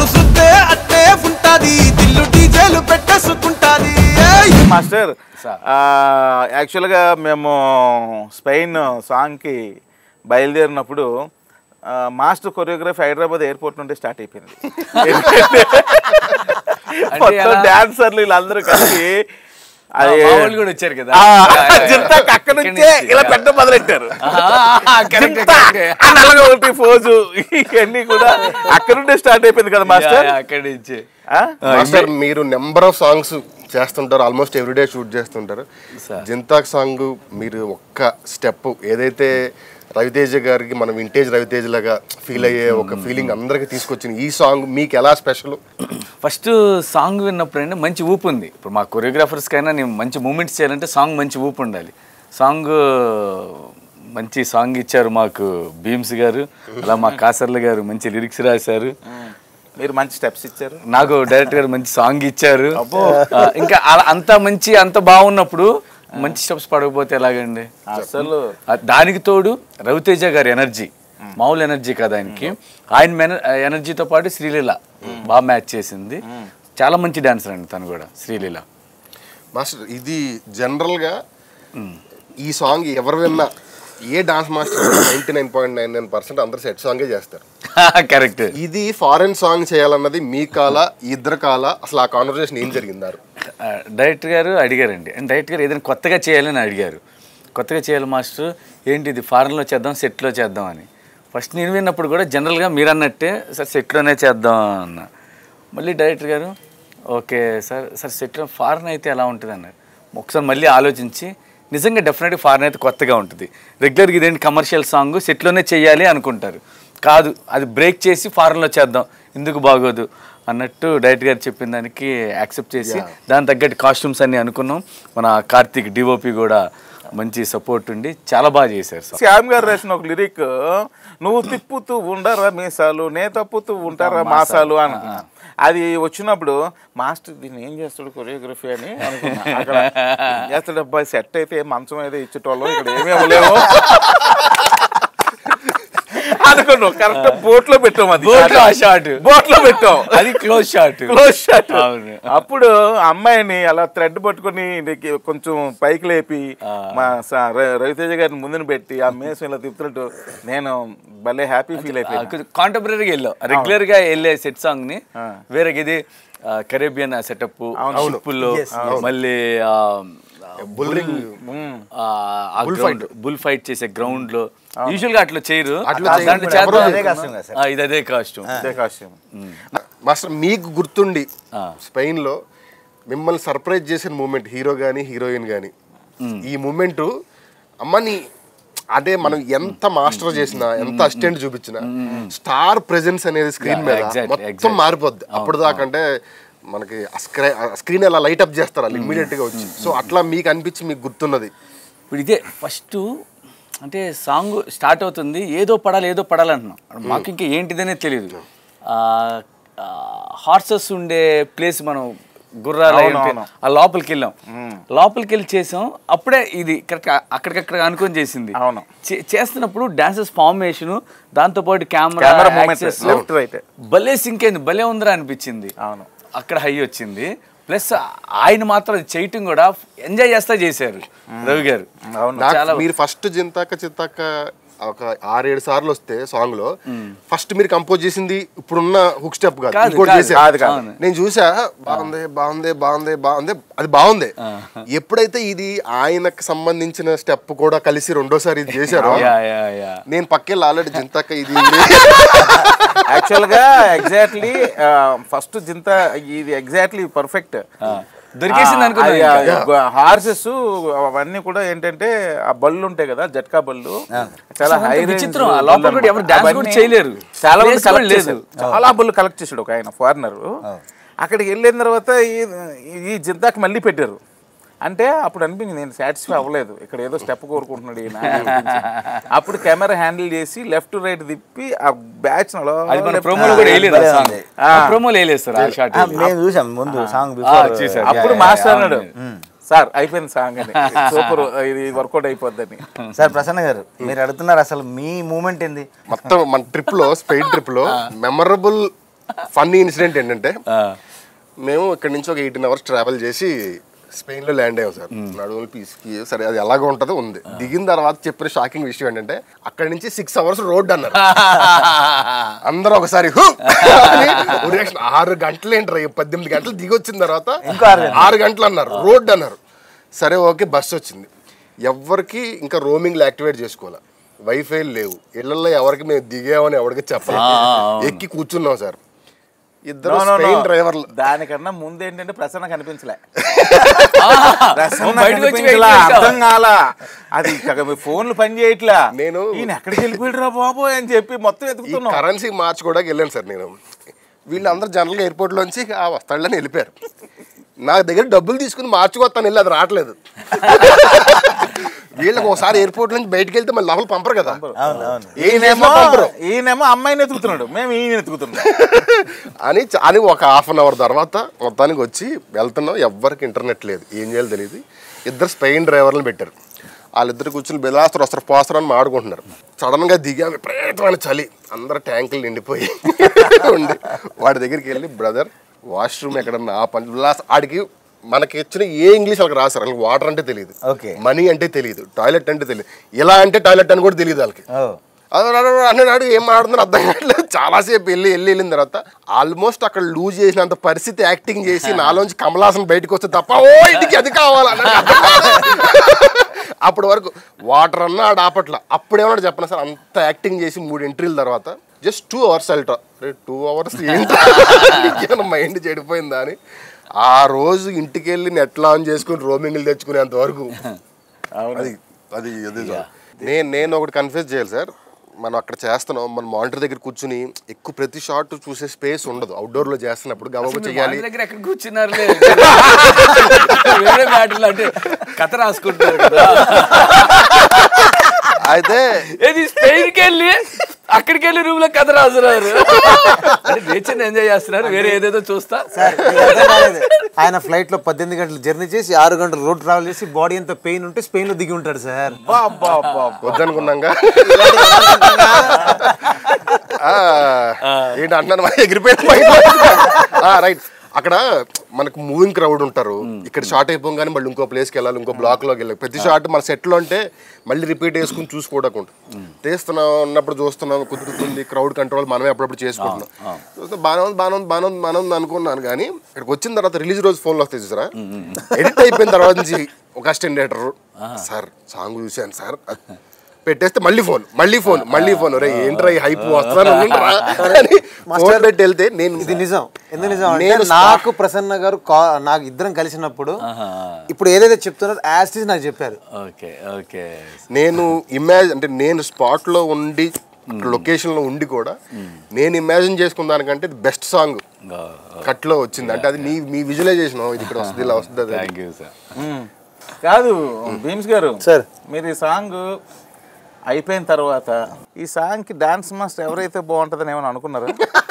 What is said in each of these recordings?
నన్ను సుత్తే అట్టే ఉంటాది దిల్లు డీజేలు పెట్టేసుకుంటాది ఏయ్! మాస్టర్ ఆ, యాక్చువల్గా మేము స్పెయిన్ సాంగ్కి బయలుదేరినప్పుడు ఆ, మాస్టర్ కొరియోగ్రఫీ హైదరాబాద్ ఎయిర్పోర్ట్ నుండి స్టార్ట్ అయిపోయింది మొత్తం ఎలా? డాన్సర్లు వీళ్ళందరూ కలిసి అది మా వాళ్ళు కూడా వచ్చారు కదా ఆ, యా, యా, యా. జింతాక్ అక్కడ ఇక్కడి నుంచే నుంచి. ఇలా పెట్ట మొదలెట్టారు ఆహా, correct, జింతా correct. అని అలాగే ఒకటి ఫోజు ఇవన్నీ కూడా అక్కడ నుండే స్టార్ట్ అయిపోయింది కదా యా, మాస్టర్ యా, అక్కడి నుంచి ఆ? మాస్టర్ మీరు నెంబర్ ఆఫ్ సాంగ్స్ చేస్తుంటారు ఆల్మోస్ట్ ఎవ్రీడే షూట్ చేస్తుంటారు Sir. జింతాక్ సాంగ్ మీరు ఒక్క స్టెప్ ఏదైతే రవితేజ గారికి మన వింటేజ్ రవితేజ్ లాగా ఫీల్ అయ్యే ఒక ఫీలింగ్ అందరికి తీసుకొచ్చింది ఈ సాంగ్ మీకు ఎలా స్పెషల్ ఫస్ట్ సాంగ్ విన్నప్పుడు అంటే మంచి ఊపు ఉంది ఇప్పుడు మా కొరియోగ్రాఫర్స్కైనా నేను మంచి మూమెంట్స్ చేయాలంటే సాంగ్ మంచి ఊపు ఉండాలి సాంగ్ మంచి సాంగ్ ఇచ్చారు మాకు భీమ్స్ గారు అలా మా కాసర్ల గారు మంచి లిరిక్స్ రాశారు మీరు మంచి స్టెప్స్ ఇచ్చారు నాకు డైరెక్టర్ గారు మంచి సాంగ్ ఇచ్చారు ఆ, ఇంకా అలా అంత మంచి అంత బాగున్నప్పుడు మంచి స్టెప్స్ పడకపోతే ఎలాగండి అసలు ఆ, దానికి తోడు రవితేజ గారి ఎనర్జీ మామూలు ఎనర్జీ కదా ఆయనకి ఆయన మెన- ఎనర్జీతో పాటు శ్రీలీల బాగా మ్యాచ్ చేసింది చాలా మంచి డాన్సర్ అండి తను కూడా శ్రీలీల మాస్టర్ ఇది జనరల్గా ఈ సాంగ్ ఎవరు విన్నా ఏ dance master ninety nine point nine nine percent అందరు సెట్ సాంగే చేస్తారు కరెక్ట్ ఇది ఫారెన్ సాంగ్ చేయాలన్నది మీ కాల ఈ ఇద్దరు కాల అసలు ఆ కాన్వర్సేషన్ ఏం జరిగిందారు డైరెక్టర్ గారు అడిగారండి అండ్ డైరెక్టర్ గారు ఏదైనా కొత్తగా చేయాలని అడిగారు కొత్తగా చేయాలి మాస్టర్ ఏంటి ఇది ఫారెన్లో చేద్దాం సెట్లో చేద్దాం అని ఫస్ట్ నేను విన్నప్పుడు కూడా జనరల్గా మీరు అన్నట్టే సార్ సెట్లోనే చేద్దాం అన్న మళ్ళీ డైరెక్టర్ గారు ఓకే సార్ సార్ సెట్లో ఫారెన్ అయితే ఎలా ఉంటుంది అన్నారు ఒకసారి మళ్ళీ ఆలోచించి నిజంగా డెఫినెట్గా ఫారెన్ అయితే కొత్తగా ఉంటుంది రెగ్యులర్గా ఇదేంటి కమర్షియల్ సాంగ్ సెట్లోనే చేయాలి అనుకుంటారు కాదు అది బ్రేక్ చేసి ఫారెన్లో చేద్దాం ఎందుకు బాగోదు అన్నట్టు డైరెక్టర్ గారు చెప్పిన దానికి యాక్సెప్ట్ చేసి దాని తగ్గట్టు కాస్ట్యూమ్స్ అన్ని అనుకున్నాం మన కార్తీక్ డిఓపి కూడా మంచి సపోర్ట్ ఉండి చాలా బాగా చేశారు సార్ శ్యామ్ గారు రాసిన ఒక లిరిక్ నువ్వు తిప్పుతూ ఉండరా మీసాలు నే తప్పుతూ ఉంటారా మాసాలు అనుకున్నా అది వచ్చినప్పుడు మాస్టర్ దీన్ని ఏం చేస్తాడు కొరియోగ్రఫీ అని అనుకున్నా అక్కడ ఏం చేస్తాడు అబ్బాయి సెట్ అయితే మంచం అయితే ఇచ్చేటోళ్ళం ఇక్కడ ఏమీ అవ్వలేము అనుకున్నాం కరెక్ట్ బోట్ లో పెట్టాం అది Boat లో ఆ shot. బోట్ లో పెట్టాం అది క్లోజ్ షాట్ క్లోజ్ షాట్ అవును. అప్పుడు అమ్మాయిని అలా థ్రెడ్ పట్టుకొని నీకు కొంచెం పైకి లేపి మా స- ర- రవితేజ గారిని ముందున పెట్టి ఆ మేసం ఇలా తిప్పుతున్నట్టు నేను భలే హ్యాపీ ఫీల్ అయిపోయాను కాంటెంపరీగా వెళ్ళాం రెగ్యులర్ గా వెళ్ళే సెట్ సాంగ్ ని వేరే ఇది కరేబియన్ సెటప్ షిప్పుల్లో మళ్ళీ బుల్లింగ్ గ్రౌండ్ బుల్ ఫైట్ చేసే గ్రౌండ్ లో యూజువల్ గా అట్లా చేయరు దాంట్లో చేద్దాం. అదే costume కదా సార్. ఆ, ఇది అదే కాస్ట్యూమ్ అదే కాస్ట్యూమ్ మాస్టర్ మీకు గుర్తుండి స్పెయిన్లో మిమ్మల్ని సర్ప్రైజ్ చేసిన మూమెంట్ హీరో కానీ హీరోయిన్ కానీ ఈ మూమెంట్ అమ్మని అదే మనం ఎంత మాస్టర్ చేసినా ఎంత అసిస్టెంట్ చూపించినా స్టార్ ప్రెజెన్స్ అనేది స్క్రీన్ మీద exactly, మొత్తం exactly. మారిపోద్ది అప్పుడు దాకంటే మనకి స్క్రీన్ అలా లైట్ అప్ చేస్తారు వాళ్ళు ఇమ్మీడియట్ గా వచ్చి సో అట్లా మీకు అనిపించి మీకు గుర్తున్నది ఇప్పుడు ఇదే ఫస్ట్ అంటే సాంగ్ స్టార్ట్ అవుతుంది ఏదో పడాలి ఏదో పడాలి అంటున్నాం మాకు ఇంకా ఏంటిదనే తెలియదు హార్సెస్ ఉండే ప్లేస్ మనం గుర్రాలు అయి ఉంటాయి. అవునవును. ఆ లోపలికి వెళ్ళాం లోపలికి వెళ్ళి చేసాం అప్పుడే ఇది కరెక్ట్ అక్కడికక్కడ అనుకొని చేసింది అవును. చే- చేస్తున్నప్పుడు డాన్సెస్ ఫార్మేషన్ దాంతో పాటు camera Camera movement, left, right. భలే సింక్ అయింది భలే ఉందిరా అనిపించింది అవును. అక్కడ హై వచ్చింది ప్లస్ ఆయన మాత్రం అది చేయటం కూడా ఎంజాయ్ చేస్తా చేశారు రవి గారు నాకు చాలా మీరు ఫస్ట్ జింతాక చింతాక ఒక ఆరేడు సార్లు వస్తే సాంగ్ లో ఫస్ట్ మీరు కంపోజ్ చేసింది ఇప్పుడున్న హుక్ స్టెప్ కాదు కాదు, ఇంకోటి కాదు. చేశారు. కాదు, కాదు. అవును. నేను చూసా బాగుంది బాగుంది బాగుంది బాగుంది అది బాగుంది ఎప్పుడైతే ఇది ఆయనకు సంబంధించిన స్టెప్ కూడా కలిసి రెండోసారి ఇది చేశారు యా యా యా నేను పక్కెళ్ళి ఆల్రెడీ జింతాక ఇది యాక్చువల్ గా ఎగ్జాక్ట్లీ ఫస్ట్ జింత ఇది ఎగ్జాక్ట్లీ పర్ఫెక్ట్ దొరికేసింది అనుకున్నా హార్సెస్ అవన్నీ కూడా ఏంటంటే ఆ బళ్ళు ఉంటాయి కదా జట్కా బళ్ళు చాలా అసలు హై అంత విచిత్రం. ఆ లోపల కూడా ఎవరు dance కూడా చేయలేరు. చాలా మంది Place కూడా collect లేదు. చేశారు. చాలా బళ్ళు కలెక్ట్ చేశాడు ఒక ఆయన ఫారినర్ అక్కడికి వెళ్ళిన తర్వాత ఈ- ఈ జింతాకి మళ్ళీ పెట్టారు అంటే అప్పుడు అనిపించింది నేను సాటిస్ఫై అవ్వలేదు ఇక్కడ ఏదో స్టెప్ కోరుకుంటున్నాడు ఈయన అని అనిపించింది. అప్పుడు కెమెరా హ్యాండిల్ చేసి లెఫ్ట్ రైట్ తిప్పి ఆ బ్యాచ్ అది మన ప్రోమోలో కూడా వేయలేదు ఆ సాంగ్ ప్రోమోలో వేయలేదు సార్ ఆ షాట్ మేము చూసాం ముందు సాంగ్ చూసారు. అప్పుడు మాస్టర్ అన్నాడు సార్ అయిపోయింది సాంగ్ అని సూపర్ ఇది వర్కౌట్ అయిపోద్దని సార్ ప్రసన్న గారు మీరు అడుగుతున్నారు అసలు మీ మూమెంట్ ఏంది మొత్తం మన ట్రిప్ లో స్పెయిన్ ట్రిప్ లో మెమరబుల్ ఫన్నీ ఇన్సిడెంట్ ఏంటంటే మేము ఇక్కడ నుంచి ఒక ఎయిటీన్ అవర్స్ ట్రావెల్ చేసి స్పెయిన్ లో ల్యాండ్ అయ్యాం సార్ నడువులు పీస్కి సరే అది ఎలాగ ఉంటుందో ఉంది దిగిన తర్వాత చెప్పిన షాకింగ్ విషయం ఏంటంటే అక్కడ నుంచి సిక్స్ అవర్స్ రోడ్ అన్నారు అందరూ ఒకసారి "హు!" అని ఒక reaction. ఆరు గంటలు ఏంటారు పద్దెనిమిది గంటలు దిగి వచ్చిన తర్వాత ఆరు గంటలు అన్నారు రోడ్ అన్నారు సరే ఓకే బస్సు వచ్చింది ఎవరికి ఇంకా రోమింగ్లు యాక్టివేట్ చేసుకోవాలి వైఫై లేవు ఇళ్లలో ఎవరికి మేము దిగామని ఎవరికి చెప్పలేదు ఎక్కి కూర్చున్నాం సార్ ఇద్దరు No, no, no. స్పెయిన్ డ్రైవర్లు దానికన్నా ముందు ఏంటంటే ప్రసన్న కనిపించలే ఆ, ప్రసన్న బయటకు వచ్చి కనిపించలా, వెయిట్ చేసావా? అర్థం కాలా అది ఇక మీ ఫోన్లు పని చేయట్లా నేను- ఈయన ఎక్కడికి వెళ్ళిపోయాడురా బాబు అని చెప్పి మొత్తం ఈ ఎత్తుకుతున్నాం కరెన్సీ మార్చుకోవడానికి వెళ్ళాను సార్ నేను వీళ్ళందరూ జనరల్గా ఎయిర్పోర్ట్లోంచి ఆ వస్తాళ్ళని వెళ్ళిపోయారు నా దగ్గర డబ్బులు తీసుకుని మార్చుకొస్తాను వెళ్ళి అది రావట్లేదు వీళ్ళకి ఒకసారి ఎయిర్పోర్ట్ నుంచి బయటకు వెళ్తే మళ్ళీ లోపల పంపరు కదా అవును అవును ఏం చేసినా ఈయనేమో పంపరు ఈయనేమో అమ్మాయిని ఎత్తుకుతున్నాడు మేము ఈయన ఎత్తుకుతున్నాం అని చ- అని ఒక హాఫ్ అన్ అవర్ తర్వాత మొత్తానికి వచ్చి వెళ్తున్నాం ఎవ్వరికి ఇంటర్నెట్ లేదు ఏం చేయాలో తెలియదు ఇద్దరు స్పెయిన్ డ్రైవర్లను పెట్టారు వాళ్ళిద్దరు కూర్చుని బెలాస్తారు వస్తారు పోస్తారు అని మాడుకుంటున్నారు సడన్ గా దిగా విపరీతమైన చలి అందరు ట్యాంకులు నిండిపోయి ఉండి వాడి దగ్గరికి వెళ్ళి బ్రదర్ వాష్రూమ్ ఎక్కడన్నా ఆ పని బిలాస్ ఆడికి మనకి ఇచ్చిన ఏ ఇంగ్లీష్ వాళ్ళకి రాశారు వాళ్ళకి వాటర్ అంటే తెలియదు Okay. మనీ అంటే తెలియదు టాయిలెట్ అంటే తెలియదు ఇలా అంటే టాయిలెట్ అని కూడా తెలియదు వాళ్ళకి ఓ అన్నాడు ఏం మాడుతుందో అర్థం కావట్లేదు చాలాసేపు వెళ్ళి వెళ్ళి వెళ్ళిన తర్వాత ఆల్మోస్ట్ అక్కడ లూజ్ చేసినంత పరిస్థితి యాక్టింగ్ చేసి నాలోంచి కమలాసన్ బయటకు వస్తే తప్ప ఓ ఇంటికి అది కావాలన్నా అప్పటి వరకు వాటర్ అన్నా ఆడ ఆపట్ల అప్పుడేమన్నా చెప్పను సార్ అంత యాక్టింగ్ చేసి మూడు ఎంట్రీల తర్వాత జస్ట్ టూ అవర్స్ వెళ్ళటం టూ అవర్స్ ఏంటో మైండ్ చెడిపోయిందా అని ఆ రోజు ఇంటికి వెళ్ళి నెట్ ఆన్ చేసుకుని రోమింగ్లు తెచ్చుకునేంత వరకు అది అది అది నేను నేను ఒకటి కన్ఫ్యూజ్ చేయాలి సార్ మనం అక్కడ చేస్తున్నాం మన మానిటర్ దగ్గర కూర్చుని ఎక్కువ ప్రతి షాట్ చూసే స్పేస్ ఉండదు అవుట్డోర్ లో చేస్తున్నప్పుడు గమక చేయాలి వాళ్ళ దగ్గర ఎక్కడ కూర్చున్నారు వేరే మ్యాటర్లు అంటే కథ రాసుకుంటున్నారు కదా అయితే ఏది స్పెయిన్కి వెళ్ళి అక్కడికి వెళ్ళి రూమ్ లో కథ రాస్తున్నారు అంటే నేచర్ ఎంజాయ్ చేస్తున్నారు వేరే ఏదేదో చూస్తా సార్ మీకు అర్థం కాలేదు. ఆయన ఫ్లైట్ లో పద్దెనిమిది గంటలు జర్నీ చేసి ఆరు గంటలు రోడ్ ట్రావెల్ చేసి బాడీ అంతా పెయిన్ ఉంటే స్పెయిన్ లో దిగి ఉంటాడు సార్ వద్దనుకున్నాగా ఆ, ఏంటి అంటున్నాను మరి ఎగిరిపోయిన రైట్ అక్కడ మనకు మూవింగ్ క్రౌడ్ ఉంటారు ఇక్కడ షార్ట్ అయిపోగానే మళ్ళీ ఇంకో ప్లేస్కి వెళ్ళాలి ఇంకో బ్లాక్ లోకి వెళ్ళాలి ప్రతి షాట్ మన set లో అంటే మళ్ళీ రిపీట్ వేసుకుని చూసుకోవడానికి తీస్తున్నాం ఉన్నప్పుడు చూస్తున్నాం కుదురుతుంది క్రౌడ్ కంట్రోల్ మనమే అప్పుడప్పుడు చేసుకుంటున్నాం చూస్తే బాగానే ఉంది బాగానే ఉంది బాగానే ఉంది బాగానే ఉంది అనుకున్నాను కానీ ఇక్కడికి వచ్చిన తర్వాత రిలీజ్ రోజు ఫోన్లో వస్తాయి చూసారా ఎడిట్ అయిపోయిన తర్వాత నుంచి ఒక అసిస్టెంట్ డైరెక్టర్ సార్ సాంగ్ చూశాను సార్ పెట్టేస్తే మళ్ళీ ఫోన్ మళ్ళీ ఫోన్ మళ్ళీ ఫోన్ రే ఏంట్రా ఈ హైప్ వస్తాను ఫోన్ పెట్టి వెళ్తే నేను ఇది నిజం ఎందుకు నిజం అంటే నేను నాకు ప్రసన్న గారు కా- నాకు ఇద్దరం కలిసినప్పుడు ఇప్పుడు ఏదైతే చెప్తున్నారో యాస్టీస్ నాకు చెప్పారు ఓకే ఓకే నేను ఇమాజిన్ అంటే నేను స్పాట్ లో ఉండి లొకేషన్ లో ఉండి కూడా నేను ఇమాజిన్ చేసుకున్న దానికంటే బెస్ట్ సాంగ్ కట్ లో వచ్చింది అంటే అది నీ మీ విజువలైజేషన్ ఇది ఇక్కడ వస్తుంది ఇలా వస్తుంది అది. థ్యాంక్ యూ సార్ కాదు భీమ్స్ గారు సార్. మీరు ఈ సాంగ్ అయిపోయిన తర్వాత ఈ సాంగ్ కి డాన్స్ మాస్టర్ ఎవరైతే బాగుంటుందని ఏమైనా అనుకున్నారా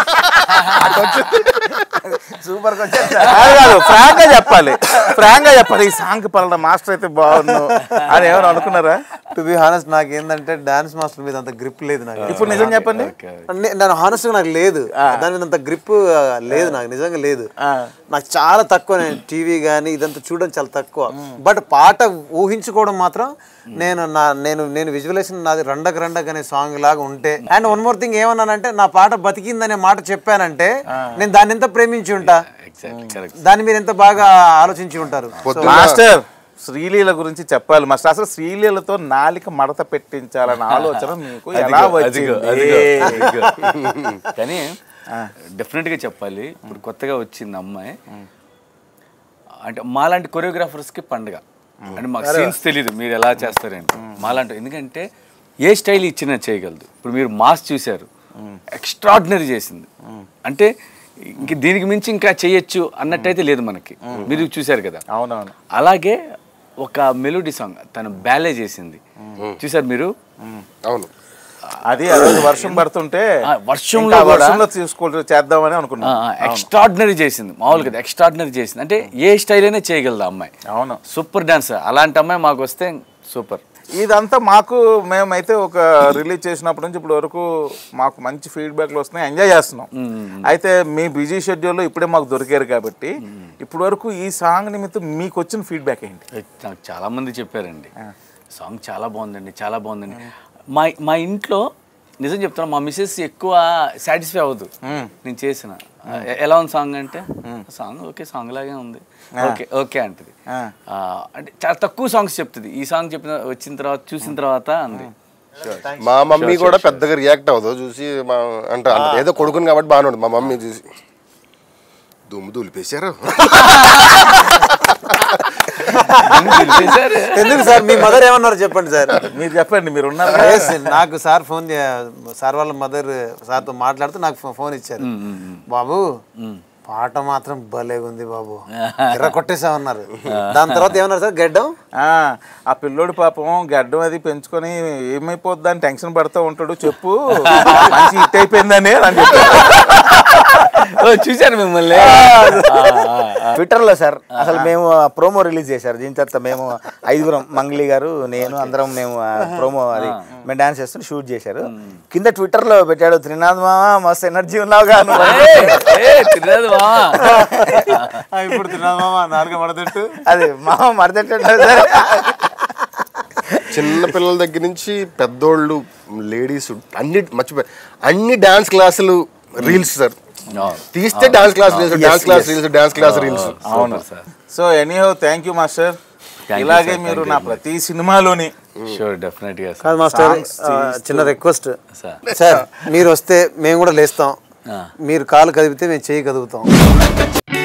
సూపర్ కాదు కాదు ఫ్రాంక్ గా చెప్పాలి ఫ్రాంక్ గా చెప్పాలి ఈ సాంగ్ పలానా మాస్టర్ అయితే బాగుండు అని ఏమైనా అనుకున్నారా టు బి హానెస్ట్ నాకు ఏంటంటే డాన్స్ మాస్టర్ మీద అంత గ్రిప్ లేదు నాకు ఇప్పుడు నిజం చెప్పండి ఓకే నే- నేను హానెస్ట్ నాకు లేదు దాని మీద అంత గ్రిప్ లేదు నాకు నిజంగా లేదు నాకు చాలా తక్కువ నేను టీవీ కానీ ఇదంతా చూడడం చాలా తక్కువ బట్ పాట ఊహించుకోవడం మాత్రం నేను నా నేను నేను విజువలైజేషన్ నాది రండక రండక్ అనే సాంగ్ లాగా ఉంటే అండ్ వన్ మోర్ థింగ్ ఏమన్నానంటే నా పాట బతికిందనే మాట చెప్పానంటే నేను దాన్ని ఎంత ప్రేమించి ఉంటా ఎగ్జాక్ట్ కరెక్ట్ దాన్ని మీరు ఎంత బాగా ఆలోచించి ఉంటారు పొద్దున్న మాస్టర్ శ్రీలీల గురించి చెప్పాలి మాస్టర్ అసలు శ్రీలీలతో నాలిక మడత పెట్టించాలన్న ఆలోచన మీకు ఎలా అదిగో, వచ్చింది అదిగో, అదిగో. కానీ డెఫినెట్గా చెప్పాలి ఇప్పుడు కొత్తగా వచ్చింది అమ్మాయి అంటే మాలాంటి కొరియోగ్రాఫర్స్కి పండుగ అంటే మాకు సీన్స్ తెలియదు మీరు ఎలా చేస్తారని మాలాంటి ఎందుకంటే ఏ స్టైల్ ఇచ్చినా చేయగలదు ఇప్పుడు మీరు మాస్ చూశారు ఎక్స్ట్రాడినరీ చేసింది అంటే ఇంక దీనికి మించి ఇంకా చేయొచ్చు అన్నట్టయితే లేదు మనకి మీరు చూశారు కదా అవునవును అలాగే ఒక మెలోడీ సాంగ్ తను బ్యాలే చేసింది చూసారు మీరు అవును అది ఆ రోజు వర్షం పడుతుంటే ఆ, వర్షంలో ఇంకా కూడా- వర్షంలో తీసుకుంటూ చేద్దామని అనుకున్నాం ఎక్స్ట్రాడినరీ చేసింది మామూలుగా ఎక్స్ట్రాడినరీ చేసింది అంటే ఏ స్టైల్ అయినా చేయగలదు ఆ అమ్మాయి అవును సూపర్ డాన్స్ అలాంటి అమ్మాయి మాకు వస్తే సూపర్ ఇదంతా మాకు మేమైతే ఒక రిలీజ్ చేసినప్పటి నుంచి ఇప్పుడు వరకు మాకు మంచి ఫీడ్బ్యాక్లు వస్తున్నాయి ఎంజాయ్ చేస్తున్నాం అయితే మీ బిజీ షెడ్యూల్లో ఇప్పుడే మాకు దొరికారు కాబట్టి ఇప్పుడు వరకు ఈ సాంగ్ నిమిత్తం మీకు వచ్చిన ఫీడ్బ్యాక్ ఏంటి నాకు చాలా మంది చెప్పారండి సాంగ్ చాలా బాగుందండి చాలా బాగుందండి మా మా ఇంట్లో నిజం చెప్తున్నా మా మిస్సెస్ ఎక్కువ సాటిస్ఫై అవ్వదు నేను చేసిన ఎ- ఎలా ఉంది సాంగ్ అంటే సాంగ్ ఓకే సాంగ్ లాగే ఉంది ఓకే ఓకే అంటది ఆ. ఆ, అంటే చాలా తక్కువ సాంగ్స్ చెప్తుంది ఈ సాంగ్ చెప్పిన వచ్చిన తర్వాత చూసిన తర్వాత అంది మా మమ్మీ కూడా పెద్దగా రియాక్ట్ అవ్వదు చూసి మా అంటే అంటే ఏదో కొడుకుని కాబట్టి బాగానే ఉంటుంది మా మమ్మీ చూసి దుమ్ము దులిపేశారు ఎందుకు సార్ మీ మదర్ ఏమన్నారు చెప్పండి సార్ మీరు చెప్పండి మీరు ఉన్నారు Yes, నాకు సార్ ఫోన్ చే- సార్ వాళ్ళ మదర్ సార్తో మాట్లాడుతూ నాకు ఫో- ఫోన్ ఇచ్చారు బాబు పాట మాత్రం భలే ఉంది బాబు ఎర్ర కొట్టేసామన్నారు దాని తర్వాత ఏమన్నారు సార్ గడ్డం ఆ, ఆ పిల్లోడు పాపం గడ్డం అది పెంచుకొని ఏమైపోద్ది అని టెన్షన్ పడుతూ ఉంటాడు చెప్పు మంచి హిట్ అయిపోయిందని అని చెప్పారు ఓ, చూశాను మిమ్మల్ని ట్విట్టర్ లో సార్ అసలు మేము ప్రోమో రిలీజ్ చేశారు దీని తర్వాత మేము ఐదుగురం మంగ్లీ గారు నేను అందరం మేము ప్రోమో అది మేము డాన్స్ చేస్తుంటే షూట్ చేశారు కింద ట్విట్టర్ లో పెట్టాడు త్రినాథ్ మామ మస్తు ఎనర్జీ ఉన్నావుగా నువ్వు." ఏయ్, ఏయ్, తిరగదు మావా ఇప్పుడు తిన్నాను మామ నాలుగు మడతట్టు అది మామ మరదట్టు సార్ చిన్న పిల్లల దగ్గర నుంచి పెద్దోళ్ళు లేడీస్ అన్ని మర్చిపోయి అన్ని డాన్స్ క్లాసులు రీల్స్ సార్ తీస్తే dance class reels dance class reels dance class reels అవును so anyhow thank you master you, ఇలాగే sir. మీరు Thank you నా very ప్రతి సినిమాలోని షూర్ డెఫినెట్ గా కాదు మాస్టర్ ఆ, చిన్న రిక్వెస్ట్ సార్ సార్ మీరు వస్తే మేము కూడా లేస్తాం మీరు కాలు కదిపితే మేము చేయి కదుపుతాం